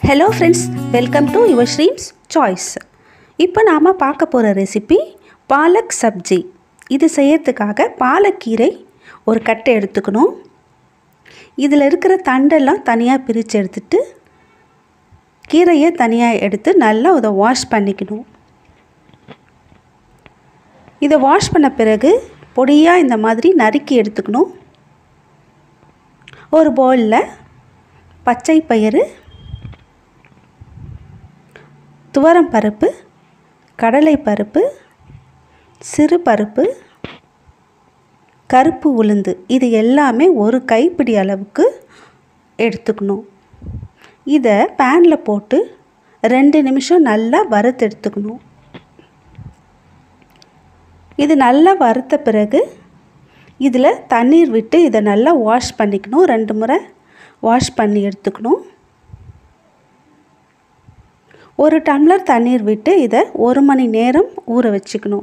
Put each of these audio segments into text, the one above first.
hello friends welcome to your streams choice இப்போ நாம் பார்க்க போகிற ரெசிபி பாலக் சப்ஜி இது செய்யறதுக்காக பாலக்கீரை ஒரு கட்டை எடுத்துக்கணும் இதில் இருக்கிற தண்டெல்லாம் தனியாக பிரித்து எடுத்துட்டு கீரையை தனியாக எடுத்து நல்லா இதை வாஷ் பண்ணிக்கணும் இதை வாஷ் பண்ண பிறகு பொடியாக இந்த மாதிரி நறுக்கி எடுத்துக்கணும் ஒரு பவுலில் பச்சை பயிறு துவரம் பருப்பு கடலை பருப்பு சிறு பருப்பு கருப்பு உளுந்து இது எல்லாமே ஒரு கைப்பிடி அளவுக்கு எடுத்துக்கணும் இதை பேனில் போட்டு ரெண்டு நிமிஷம் நல்லா வறுத்து எடுத்துக்கணும் இது நல்லா வறுத்த பிறகு இதில் தண்ணீர் விட்டு இதை நல்லா வாஷ் பண்ணிக்கணும் ரெண்டு முறை வாஷ் பண்ணி எடுத்துக்கணும் ஒரு டம்ளர் தண்ணீர் விட்டு இதை ஒரு மணி நேரம் ஊற வச்சுக்கணும்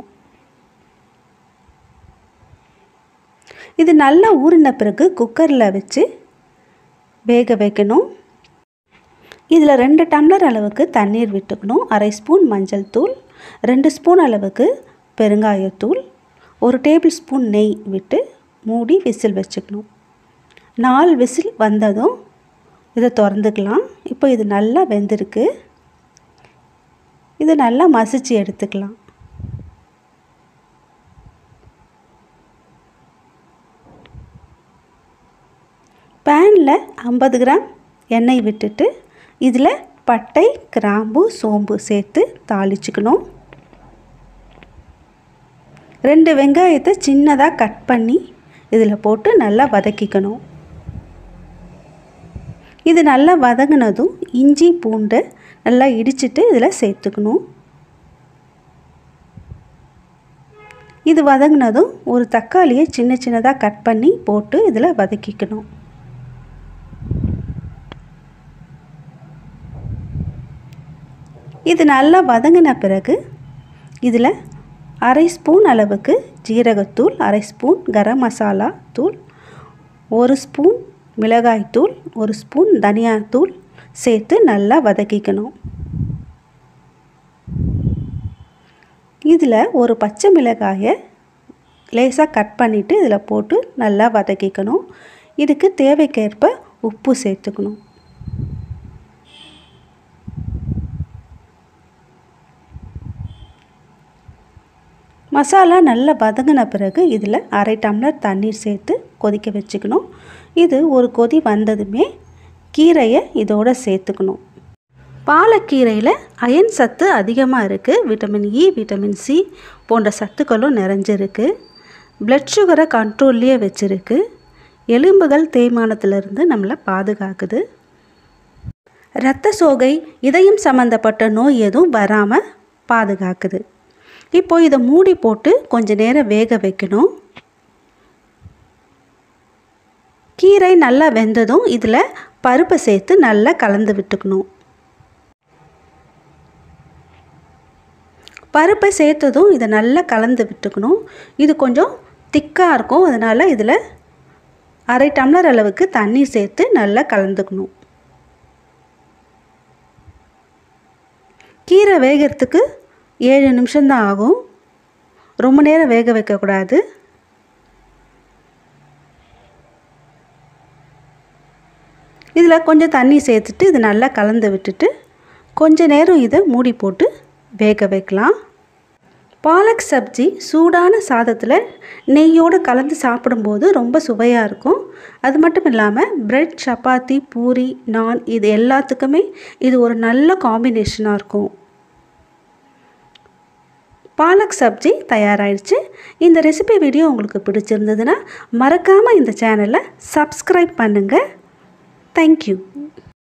இது நல்லா ஊறின பிறகு குக்கரில் வச்சு வேக வைக்கணும் இதில் ரெண்டு டம்ளர் அளவுக்கு தண்ணீர் விட்டுக்கணும் அரை ஸ்பூன் மஞ்சள் தூள் ரெண்டு ஸ்பூன் அளவுக்கு பெருங்காயத்தூள் ஒரு டேபிள் ஸ்பூன் நெய் விட்டு மூடி விசில் வச்சுக்கணும் நாலு விசில் வந்ததும் இதை திறந்துக்கலாம் இப்போ இது நல்லா வெந்திருக்கு இது நல்லா மசிச்சு எடுத்துக்கலாம் பேனில் ஐம்பது கிராம் எண்ணெய் விட்டுட்டு இதில் பட்டை கிராம்பு சோம்பு சேர்த்து தாளிச்சுக்கணும் ரெண்டு வெங்காயத்தை சின்னதாக கட் பண்ணி இதில் போட்டு நல்லா வதக்கிக்கணும் இது நல்லா வதங்கினதும் இஞ்சி பூண்டு நல்லா இடிச்சிட்டு இதில் சேர்த்துக்கணும் இது வதங்கினதும் ஒரு தக்காளியை சின்ன சின்னதாக கட் பண்ணி போட்டு இதில் வதக்கிக்கணும் இது நல்லா வதங்கின பிறகு இதில் அரை ஸ்பூன் அளவுக்கு ஜீரகத்தூள் அரை ஸ்பூன் கரம் மசாலா தூள் ஒரு ஸ்பூன் மிளகாய்த்தூள் ஒரு ஸ்பூன் தனியாத்தூள் சேர்த்து நல்லா வதக்கிக்கணும் இதில் ஒரு பச்சை மிளகாயை லேசாக கட் பண்ணிவிட்டு இதில் போட்டு நல்லா வதக்கிக்கணும் இதுக்கு தேவைக்கேற்ப உப்பு சேர்த்துக்கணும் மசாலா நல்லா வதங்கின பிறகு இதில் அரை டம்ளர் தண்ணீர் சேர்த்து கொதிக்க வச்சுக்கணும் இது ஒரு கொதி வந்ததுமே கீரையை இதோடு சேர்த்துக்கணும் பாலக்கீரையில் அயன் சத்து அதிகமாக இருக்குது விட்டமின் இ விட்டமின் சி போன்ற சத்துக்களும் நிறைஞ்சிருக்கு பிளட் சுகரை கண்ட்ரோல்லையே வச்சுருக்கு எலும்புகள் தேய்மானத்திலிருந்து நம்மளை பாதுகாக்குது இரத்த சோகை இதயம் சம்மந்தப்பட்ட நோய் எதுவும் வராமல் பாதுகாக்குது இப்போ இதை மூடி போட்டு கொஞ்ச நேரம் வேக வைக்கணும் கீரை நல்லா வெந்ததும் இதில் பருப்பை சேர்த்து நல்லா கலந்து விட்டுக்கணும் பருப்பை சேர்த்ததும் இதை நல்லா கலந்து விட்டுக்கணும் இது கொஞ்சம் திக்காக இருக்கும் அதனால் இதில் அரை டம்ளர் அளவுக்கு தண்ணி சேர்த்து நல்லா கலந்துக்கணும் கீரை வேகிறதுக்கு ஏழு நிமிஷம்தான் ஆகும் ரொம்ப நேரம் வேக வைக்கக்கூடாது இதில் கொஞ்சம் தண்ணி சேர்த்துட்டு இது நல்லா கலந்து விட்டுட்டு கொஞ்ச நேரம் இதை மூடி போட்டு வேக வைக்கலாம் பாலக் சப்ஜி சூடான சாதத்தில் நெய்யோடு கலந்து சாப்பிடும்போது ரொம்ப சுவையாக இருக்கும் அது மட்டும் இல்லாமல் பிரெட் சப்பாத்தி பூரி நான் இது எல்லாத்துக்குமே இது ஒரு நல்ல காம்பினேஷனாக இருக்கும் பாலக் சப்ஜி தயாராகிடுச்சு இந்த ரெசிபி வீடியோ உங்களுக்கு பிடிச்சிருந்ததுன்னா மறக்காமல் இந்த சேனலை சப்ஸ்கிரைப் பண்ணுங்கள் தேங்க்யூ